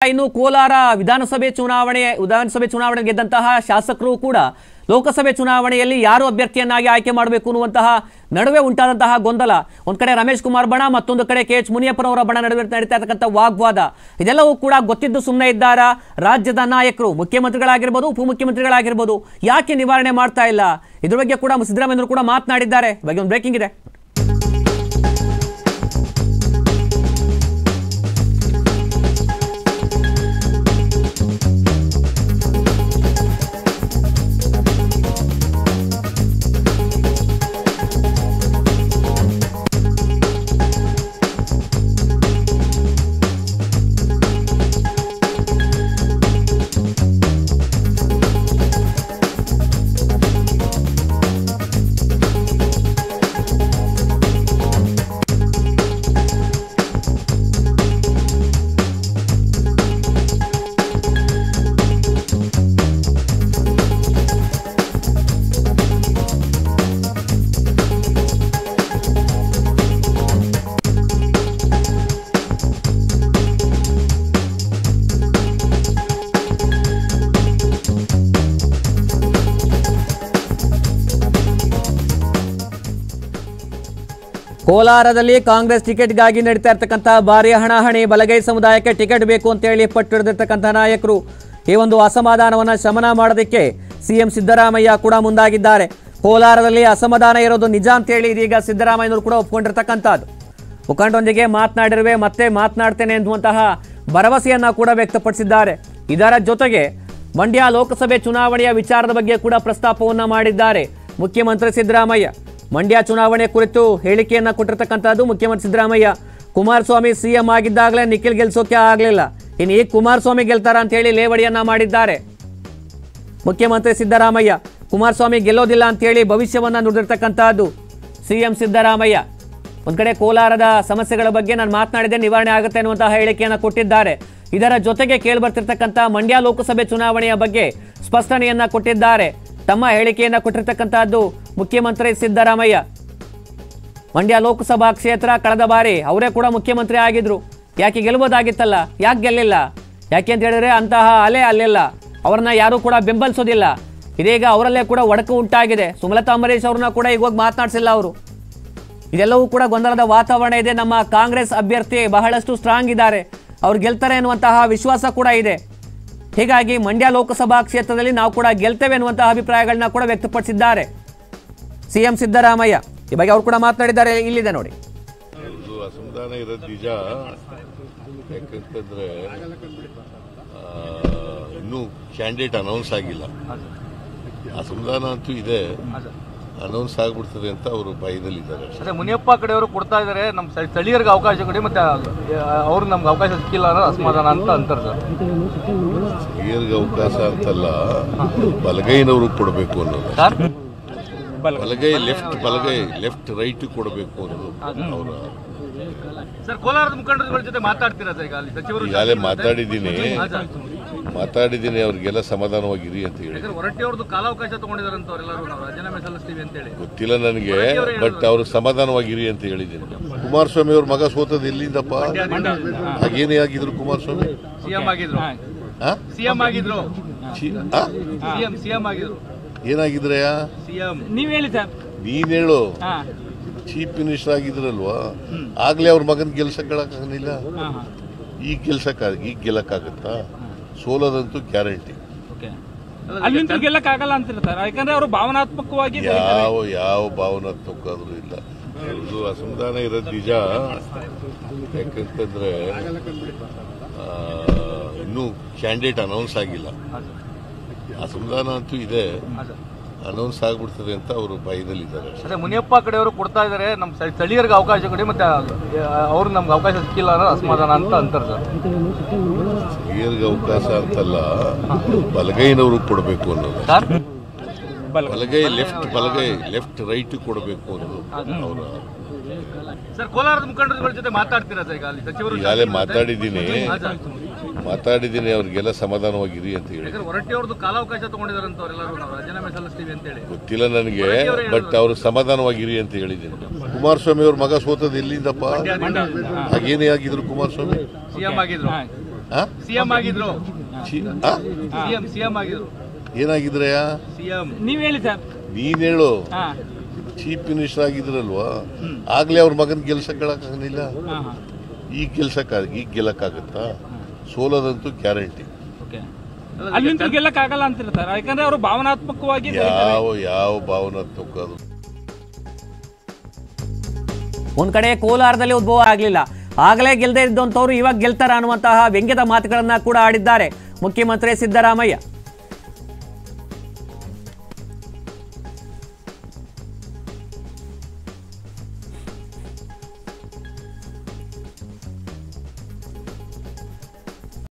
ಇನ್ನು ಕೋಲಾರ ವಿಧಾನಸಭೆ ಚುನಾವಣೆ ವಿಧಾನಸಭೆ ಚುನಾವಣೆ ಗೆದ್ದಂತಹ ಶಾಸಕರು ಕೂಡ ಲೋಕಸಭೆ ಚುನಾವಣೆಯಲ್ಲಿ ಯಾರು ಅಭ್ಯರ್ಥಿಯನ್ನಾಗಿ ಆಯ್ಕೆ ಮಾಡಬೇಕು ಅನ್ನುವಂತಹ ನಡುವೆ ಉಂಟಾದಂತಹ ಗೊಂದಲ ಒಂದ್ ಕಡೆ ರಮೇಶ್ ಕುಮಾರ್ ಬಣ ಮತ್ತೊಂದು ಕಡೆ ಕೆ ಎಚ್ ಮುನಿಯಪ್ಪನವರ ಬಣ ನಡುವೆ ನಡೀತಾ ಇರತಕ್ಕಂಥ ವಾಗ್ವಾದ ಇದೆಲ್ಲವೂ ಕೂಡ ಗೊತ್ತಿದ್ದು ಸುಮ್ಮನೆ ಇದ್ದಾರ ರಾಜ್ಯದ ನಾಯಕರು ಮುಖ್ಯಮಂತ್ರಿಗಳಾಗಿರ್ಬೋದು ಉಪಮುಖ್ಯಮಂತ್ರಿಗಳಾಗಿರ್ಬೋದು ಯಾಕೆ ನಿವಾರಣೆ ಮಾಡ್ತಾ ಇಲ್ಲ ಇದ್ರ ಬಗ್ಗೆ ಕೂಡ ಸಿದ್ದರಾಮಯ್ಯವರು ಕೂಡ ಮಾತನಾಡಿದ್ದಾರೆ ಈ ಬಗ್ಗೆ ಒಂದು ಬ್ರೇಕಿಂಗ್ ಇದೆ ಕೋಲಾರದಲ್ಲಿ ಕಾಂಗ್ರೆಸ್ ಟಿಕೆಟ್ಗಾಗಿ ನಡೀತಾ ಇರ್ತಕ್ಕಂಥ ಭಾರಿ ಹಣಾಹಣಿ ಬಲಗೈ ಸಮುದಾಯಕ್ಕೆ ಟಿಕೆಟ್ ಬೇಕು ಅಂತ ಹೇಳಿ ಪಟ್ಟು ಹಿಡಿದಿರ್ತಕ್ಕಂಥ ನಾಯಕರು ಈ ಒಂದು ಅಸಮಾಧಾನವನ್ನು ಶಮನ ಮಾಡೋದಕ್ಕೆ ಸಿಎಂ ಸಿದ್ದರಾಮಯ್ಯ ಕೂಡ ಮುಂದಾಗಿದ್ದಾರೆ ಕೋಲಾರದಲ್ಲಿ ಅಸಮಾಧಾನ ಇರೋದು ನಿಜ ಅಂತೇಳಿ ಇದೀಗ ಸಿದ್ದರಾಮಯ್ಯನವರು ಕೂಡ ಒಪ್ಕೊಂಡಿರ್ತಕ್ಕಂಥದ್ದು ಮುಖಂಡರೊಂದಿಗೆ ಮಾತನಾಡಿರುವೆ ಮತ್ತೆ ಮಾತನಾಡ್ತೇನೆ ಅನ್ನುವಂತಹ ಭರವಸೆಯನ್ನ ಕೂಡ ವ್ಯಕ್ತಪಡಿಸಿದ್ದಾರೆ ಇದರ ಜೊತೆಗೆ ಮಂಡ್ಯ ಲೋಕಸಭೆ ಚುನಾವಣೆಯ ವಿಚಾರದ ಬಗ್ಗೆ ಕೂಡ ಪ್ರಸ್ತಾಪವನ್ನ ಮಾಡಿದ್ದಾರೆ ಮುಖ್ಯಮಂತ್ರಿ ಸಿದ್ದರಾಮಯ್ಯ ಮಂಡ್ಯ ಚುನಾವಣೆ ಕುರಿತು ಹೇಳಿಕೆಯನ್ನ ಕೊಟ್ಟಿರ್ತಕ್ಕಂಥದ್ದು ಮುಖ್ಯಮಂತ್ರಿ ಸಿದ್ದರಾಮಯ್ಯ ಕುಮಾರಸ್ವಾಮಿ ಸಿಎಂ ಆಗಿದ್ದಾಗಲೇ ನಿಖಿಲ್ ಗೆಲ್ಸೋಕೆ ಆಗಲಿಲ್ಲ ಇನ್ನು ಈಗ ಕುಮಾರಸ್ವಾಮಿ ಗೆಲ್ತಾರ ಅಂತ ಹೇಳಿ ಲೇವಡಿಯನ್ನ ಮಾಡಿದ್ದಾರೆ ಮುಖ್ಯಮಂತ್ರಿ ಸಿದ್ದರಾಮಯ್ಯ ಕುಮಾರಸ್ವಾಮಿ ಗೆಲ್ಲೋದಿಲ್ಲ ಅಂತೇಳಿ ಭವಿಷ್ಯವನ್ನ ನುಡಿದಿರ್ತಕ್ಕಂಥದ್ದು ಸಿಎಂ ಸಿದ್ದರಾಮಯ್ಯ ಒಂದ್ ಕಡೆ ಕೋಲಾರದ ಸಮಸ್ಯೆಗಳ ಬಗ್ಗೆ ನಾನು ಮಾತನಾಡಿದೆ ನಿವಾರಣೆ ಆಗುತ್ತೆ ಅನ್ನುವಂತಹ ಹೇಳಿಕೆಯನ್ನು ಕೊಟ್ಟಿದ್ದಾರೆ ಇದರ ಜೊತೆಗೆ ಕೇಳಿಬರ್ತಿರ್ತಕ್ಕಂಥ ಮಂಡ್ಯ ಲೋಕಸಭೆ ಚುನಾವಣೆಯ ಬಗ್ಗೆ ಸ್ಪಷ್ಟನೆಯನ್ನ ಕೊಟ್ಟಿದ್ದಾರೆ ತಮ್ಮ ಹೇಳಿಕೆಯನ್ನ ಕೊಟ್ಟಿರ್ತಕ್ಕಂಥದ್ದು ಮುಖ್ಯಮಂತ್ರಿ ಸಿದ್ದರಾಮಯ್ಯ ಮಂಡ್ಯ ಲೋಕಸಭಾ ಕ್ಷೇತ್ರ ಕಳೆದ ಬಾರಿ ಅವರೇ ಕೂಡ ಮುಖ್ಯಮಂತ್ರಿ ಆಗಿದ್ರು ಯಾಕೆ ಗೆಲ್ಬೋದಾಗಿತ್ತಲ್ಲ ಯಾಕೆ ಗೆಲ್ಲಿಲ್ಲ ಯಾಕೆ ಅಂತ ಹೇಳಿದ್ರೆ ಅಂತಹ ಅಲೆ ಅಲ್ಲಿಲ್ಲ ಅವ್ರನ್ನ ಯಾರೂ ಕೂಡ ಬೆಂಬಲಿಸೋದಿಲ್ಲ ಇದೀಗ ಅವರಲ್ಲೇ ಕೂಡ ಒಡಕು ಉಂಟಾಗಿದೆ ಸುಮಲತಾ ಅಂಬರೀಶ್ ಅವ್ರನ್ನ ಕೂಡ ಈಗ ಹೋಗಿ ಮಾತನಾಡಿಸಿಲ್ಲ ಅವರು ಇದೆಲ್ಲವೂ ಕೂಡ ಗೊಂದಲದ ವಾತಾವರಣ ಇದೆ ನಮ್ಮ ಕಾಂಗ್ರೆಸ್ ಅಭ್ಯರ್ಥಿ ಬಹಳಷ್ಟು ಸ್ಟ್ರಾಂಗ್ ಇದ್ದಾರೆ ಅವ್ರು ಗೆಲ್ತಾರೆ ಅನ್ನುವಂತಹ ವಿಶ್ವಾಸ ಕೂಡ ಇದೆ ಹೀಗಾಗಿ ಮಂಡ್ಯ ಲೋಕಸಭಾ ಕ್ಷೇತ್ರದಲ್ಲಿ ನಾವು ಕೂಡ ಗೆಲ್ತೇವೆ ಅನ್ನುವಂತಹ ಅಭಿಪ್ರಾಯಗಳನ್ನ ಕೂಡ ವ್ಯಕ್ತಪಡಿಸಿದ್ದಾರೆ ಸಿಎಂ ಸಿದ್ದರಾಮಯ್ಯ ಈ ಬಗ್ಗೆ ಅವರು ಕೂಡ ಮಾತನಾಡಿದ್ದಾರೆ ಇಲ್ಲಿದೆ ನೋಡಿ ಇದು ಅಸಮಾಧಾನ ಇರೋದು ನಿಜ ಯಾಕಂತಂದ್ರೆ ಆ, ಇನ್ನೂ ಕ್ಯಾಂಡಿಡೇಟ್ ಅನೌನ್ಸ್ ಆಗಿಲ್ಲ ಅಸಮಾಧಾನ ಅಂತೂ ಇದೆ ಅನೌನ್ಸ್ ಆಗ್ಬಿಡ್ತದೆ ಅಂತ ಅವರು ಭಯದಲ್ಲಿದ್ದಾರೆ ಅಷ್ಟೇ. ಅದೇ ಮುನಿಯಪ್ಪ ಕಡೆಯವರು ಕೊಡ್ತಾ ಇದ್ದಾರೆ ನಮ್ಮ ಸ್ಥಳೀ- ಸ್ಥಳೀಯರಿಗೆ ಅವಕಾಶ ಕೊಡಿ ಮತ್ತೆ ಅವ್ರು ನಮ್ಗೆ ಅವಕಾಶ ಸಿಕ್ಕಿಲ್ಲ ಅನ್ನೋ ಅಸಮಾಧಾನ ಅಂತ ಅಂತಾರೆ ಸರ್ ಹಿರಿಯರಿಗೆ ಅವಕಾಶ ಅಂತಲ್ಲ ಬಲಗೈನವ್ರಿಗೆ ಕೊಡಬೇಕು ಅನ್ನೋದು ಸರ್ ಬಲಗೈ ಲೆಫ್ಟ್ ಬಲಗೈ ಲೆಫ್ಟ್ ರೈಟ್ ಕೊಡಬೇಕು ಅನ್ನೋದು ಅವರ ಸರ್ ಕೋಲಾರದ ಮುಖಂಡರುಗಳ ಜೊತೆ ಮಾತಾಡ್ತೀರಾ ಸರ್ ಈಗ ಅಲ್ಲಿ ಸಚಿವರು ಈಗಾಗಲೇ ಮಾತಾಡಿದ್ದೀನಿ ಹಾ, ಸರ್. ಮಾತಾಡಿದ್ದೀನಿ ಅವ್ರಿಗೆಲ್ಲ ಸಮಾಧಾನವಾಗಿರಿ ಅಂತ ಹೇಳಿ ಯಾಕಂದ್ರೆ ಹೊರಟ್ಟಿ ಅವ್ರದ್ದು ಕಾಲಾವಕಾಶ ತಗೊಂಡಿದ್ದಾರೆ ಅಂತ ಅವರೆಲ್ಲರೂ ನಾವು ರಾಜೀನಾಮೆ ಸಲ್ಲಿಸ್ತೀವಿ ಅಂತ ಹೇಳಿ ಗೊತ್ತಿಲ್ಲ ನನಗೆ ಬಟ್ ಅವ್ರು ಸಮಾಧಾನವಾಗಿರಿ ಅಂತ ಹೇಳಿದ್ದೀನಿ ಕುಮಾರಸ್ವಾಮಿ ಅವ್ರ ಮಗ ಸೋತದ್ ಎಲ್ಲಿಂದಪ್ಪ ಹಾಗೇನೇ ಆಗಿದ್ರು ಕುಮಾರಸ್ವಾಮಿ ಸಿಎಂ ಆಗಿದ್ರು ಆ? ಸಿಎಂ ಆಗಿದ್ರು ಚಿ- ಆ? ಸಿಎಂ ಸಿಎಂ ಆಗಿದ್ರು ಏನಾಗಿದ್ರಯ್ಯ ಸಿಎಂ ನೀವ್ ಹೇಳಿ ಸರ್ ನೀನ್ ಹೇಳು ಹಾ ಚೀಫ್ ಮಿನಿಸ್ಟರ್ ಆಗಿದ್ರಲ್ವಾ ಆಗ್ಲೇ ಅವ್ರ ಮಗನ್ ಗೆಲ್ಸಕ್ಕಾಗಲಿಲ್ಲ ಹಾ ಹಾ ಈಗ ಗೆಲ್ಸಕ್ ಈಗ ಗೆಲ್ಲಕ್ಕಾಗತ್ತಾ ಸೋಲೋದಂತೂ ಗ್ಯಾರಂಟಿ ಓಕೆ ಅಲ್ಲಿಂದ ಗೆಲ್ಲಕ್ ಆಗಲ್ಲ ಅಂತೀರ ಸರ್ ಯಾಕಂದ್ರೆ ಅವರು ಭಾವನಾತ್ಮಕವಾಗಿ ಬರೀತಾರೆ. ಯಾವ ಯಾವ ಭಾವನಾತ್ಮಕ ಆದ್ರೂ ಇಲ್ಲ ಇದು ಅಸಮಾಧಾನ ಇರೋದು ನಿಜ ಯಾಕಂತಂದ್ರೆ ಆ, ಇನ್ನೂ ಕ್ಯಾಂಡಿಡೇಟ್ ಅನೌನ್ಸ್ ಆಗಿಲ್ಲ ಅಸಮಾಧಾನ ಅಂತೂ ಇದೆ ಅನೌನ್ಸ್ ಆಗ್ಬಿಡ್ತದೆ ಅಂತ ಅವರು ಭಯದಲ್ಲಿದ್ದಾರೆ ಅಷ್ಟೇ. ಅದೇ ಮುನಿಯಪ್ಪ ಕಡೆಯವರು ಕೊಡ್ತಾ ಇದ್ದಾರೆ ನಮ್ಮ ಸ್ಥಳೀ- ಸ್ಥಳೀಯರಿಗೆ ಅವಕಾಶ ಕೊಡಿ ಮತ್ತೆ ಅವ್ರು ನಮ್ಗೆ ಅವಕಾಶ ಸಿಕ್ಕಿಲ್ಲ ಅನ್ನೋ ಅಸಮಾಧಾನ ಅಂತ ಅಂತಾರೆ ಸರ್ ಹಿರಿಯರಿಗೆ ಅವಕಾಶ ಅಂತಲ್ಲ ಬಲಗೈನವ್ರಿಗೆ ಕೊಡಬೇಕು ಅನ್ನೋದು ಸರ್ ಬಲಗೈ ಲೆಫ್ಟ್ ಬಲಗೈ ಲೆಫ್ಟ್ ರೈಟ್ ಕೊಡಬೇಕು ಅನ್ನೋದು ಅವರ ಸರ್ ಕೋಲಾರದ ಮುಖಂಡರುಗಳ ಜೊತೆ ಮಾತಾಡ್ತೀರಾ ಸರ್ ಈಗ ಅಲ್ಲಿ ಸಚಿವರು ಈಗಾಗಲೇ ಮಾತಾಡಿದ್ದೀನಿ ಹಾ, ಸರ್. ಮಾತಾಡಿದ್ದೀನಿ ಅವ್ರಿಗೆಲ್ಲ ಸಮಾಧಾನವಾಗಿರಿ ಅಂತ ಹೇಳಿ ಯಾಕಂದ್ರೆ ಹೊರಟ್ಟಿ ಅವ್ರದ್ದು ಕಾಲಾವಕಾಶ ತಗೊಂಡಿದ್ದಾರೆ ಅಂತ ಅವರೆಲ್ಲರೂ ನಾವು ರಾಜೀನಾಮೆ ಸಲ್ಲಿಸ್ತೀವಿ ಅಂತ ಹೇಳಿ ಗೊತ್ತಿಲ್ಲ ನನಗೆ ಬಟ್ ಅವ್ರು ಸಮಾಧಾನವಾಗಿರಿ ಅಂತ ಹೇಳಿದ್ದೀನಿ ಕುಮಾರಸ್ವಾಮಿ ಅವ್ರ ಮಗ ಸೋತದ್ ಎಲ್ಲಿಂದಪ್ಪ ಹಾಗೇನೇ ಆಗಿದ್ರು ಕುಮಾರಸ್ವಾಮಿ ಸಿಎಂ ಆಗಿದ್ರು ಆ? ಸಿಎಂ ಆಗಿದ್ರು ಚಿ- ಆ? ಸಿಎಂ ಸಿಎಂ ಆಗಿದ್ರು ಏನಾಗಿದ್ರಯ್ಯ ಸಿಎಂ ನೀವ್ ಹೇಳಿ ಸರ್ ನೀನ್ ಹೇಳು ಹಾ ಚೀಫ್ ಮಿನಿಸ್ಟರ್ ಆಗಿದ್ರಲ್ವಾ ಆಗ್ಲೇ ಅವ್ರ ಮಗನ ಗೆಲ್ಸಕ್ಕಾಗಲಿಲ್ಲ ಹಾ ಹಾ ಈಗ ಗೆಲ್ಸಕ್ಕ ಈಗ ಗೆಲ್ಲಕ್ಕಾಗತ್ತಾ ಸೋಲೋದಂತೂ ಗ್ಯಾರಂಟಿ ಓಕೆ ಅಲ್ಲಿಂದ ಗೆಲ್ಲಕ್ ಆಗಲ್ಲ ಅಂತಿರ್ತಾರೆ ಯಾಕಂದ್ರೆ ಅವರು ಭಾವನಾತ್ಮಕವಾಗಿ ಬೆಳೀತಾರೆ. ಯಾವ ಯಾವ ಭಾವನಾತ್ಮಕ ಅದು ಒಂದ್ ಕಡೆ ಕೋಲಾರದಲ್ಲಿ ಉದ್ಭವ ಆಗಲಿಲ್ಲ ಆಗಲೇ ಗೆಲ್ಲದೆ ಇದ್ದಂಥವ್ರು ಇವಾಗ ಗೆಲ್ತಾರ ಅನ್ನುವಂತಹ ವ್ಯಂಗ್ಯದ ಮಾತುಗಳನ್ನ ಕೂಡ ಆಡಿದ್ದಾರೆ ಮುಖ್ಯಮಂತ್ರಿ ಸಿದ್ದರಾಮಯ್ಯ